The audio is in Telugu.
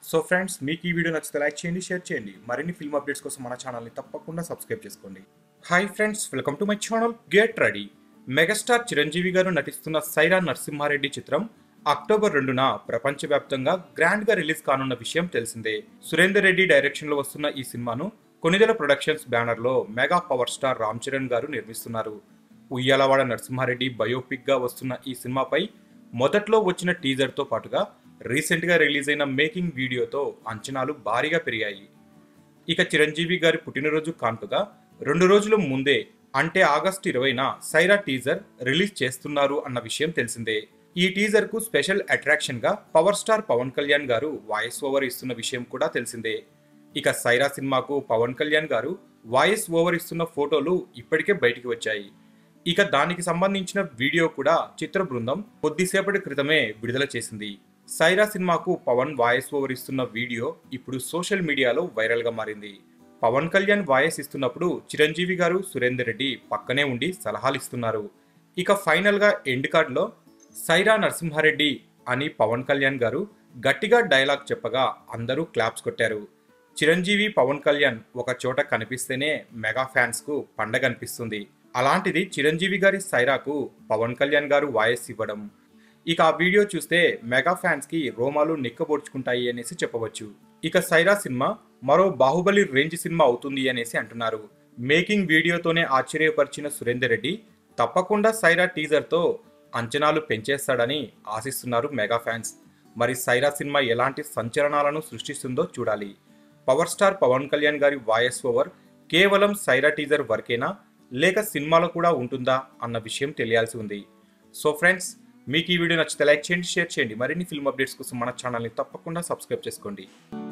సో ఫ్రెండ్స్ మీకు ఈ వీడియో నచ్చితే లైక్ చేయండి షేర్ చేయండి మరిన్ని ఫిల్మ్ అప్డేట్స్ కోసం మన ఛానల్ని తప్పకుండా సబ్స్క్రైబ్ చేసుకోండి hi friends welcome to my channel get ready megastar Chiranjeevi గారు నటిస్తున్న సైరా నరసింహారెడ్డి చిత్రం అక్టోబర్ రెండున ప్రపంచవ్యాప్తంగా గ్రాండ్ గా రిలీజ్ కానున్న విషయం తెలిసిందే సురేందర్ రెడ్డి డైరెక్షన్ లో వస్తున్న ఈ సినిమాను కొనిదెల ప్రొడక్షన్స్ బ్యానర్ లో mega power star Ram Charan గారు నిర్మిస్తున్నారు ఉయ్యాలవాడ నరసింహారెడ్డి బయోపిక్ గా వస్తున్న ఈ సినిమాపై మొదట్లో వచ్చిన టీజర్ తో పాటుగా రీసెంట్ గా రిలీజ్ అయిన మేకింగ్ వీడియోతో అంచనాలు భారీగా పెరిగాయి ఇక చిరంజీవి గారి పుట్టినరోజు కానుకగా రెండు రోజుల ముందే అంటే ఆగస్టు ఇరవైన సైరా టీజర్ రిలీజ్ చేస్తున్నారు అన్న విషయం తెలిసిందే ఈ టీజర్ కు స్పెషల్ అట్రాక్షన్ గా పవర్ స్టార్ పవన్ కళ్యాణ్ గారు వాయిస్ ఓవర్ ఇస్తున్న విషయం కూడా తెలిసిందే ఇక సైరా సినిమాకు పవన్ కళ్యాణ్ గారు వాయిస్ ఓవర్ ఇస్తున్న ఫోటోలు ఇప్పటికే బయటికి వచ్చాయి ఇక దానికి సంబంధించిన వీడియో కూడా చిత్ర బృందం కొద్దిసేపటి క్రితమే విడుదల చేసింది సైరా సినిమాకు పవన్ వాయిస్ ఓవర్ ఇస్తున్న వీడియో ఇప్పుడు సోషల్ మీడియాలో వైరల్ గా మారింది పవన్ కళ్యాణ్ వాయిస్ ఇస్తున్నప్పుడు చిరంజీవి గారు సురేందర్ రెడ్డి పక్కనే ఉండి సలహాలు ఇస్తున్నారు ఇక ఫైనల్ గా ఎండ్ కార్డ్ లో సైరా నరసింహారెడ్డి అని పవన్ కళ్యాణ్ గారు గట్టిగా డైలాగ్ చెప్పగా అందరూ క్లాప్స్ కొట్టారు చిరంజీవి పవన్ కళ్యాణ్ ఒక చోట కనిపిస్తేనే మెగా ఫ్యాన్స్ కు పండగ అనిపిస్తుంది అలాంటిది చిరంజీవి గారి సైరాకు పవన్ కళ్యాణ్ గారు వాయిస్ ఇవ్వడం ఇక ఆ వీడియో చూస్తే మెగా ఫ్యాన్స్ కి రోమాలు నిక్కబోడ్చుకుంటాయి అనేసి చెప్పవచ్చు ఇక సైరా సినిమా మరో బాహుబలి రేంజ్ సినిమా అవుతుంది అనేసి అంటున్నారు మేకింగ్ వీడియోతోనే ఆశ్చర్యపరిచిన సురేందర్ రెడ్డి తప్పకుండా సైరా టీజర్ తో అంచనాలు పెంచేస్తాడని ఆశిస్తున్నారు మెగా ఫ్యాన్స్ మరి సైరా సినిమా ఎలాంటి సంచలనాలను సృష్టిస్తుందో చూడాలి పవర్ స్టార్ పవన్ కళ్యాణ్ గారి వాయిస్ ఓవర్ కేవలం సైరా టీజర్ వరకేనా లేక సినిమాలో కూడా ఉంటుందా అన్న విషయం తెలియాల్సి ఉంది సో ఫ్రెండ్స్ మీకు ఈ వీడియో నచ్చితే లైక్ చేయండి షేర్ చేయండి మరిన్ని ఫిల్మ్ అప్డేట్స్ కోసం మన ఛానల్ని తప్పకుండా సబ్స్క్రైబ్ చేసుకోండి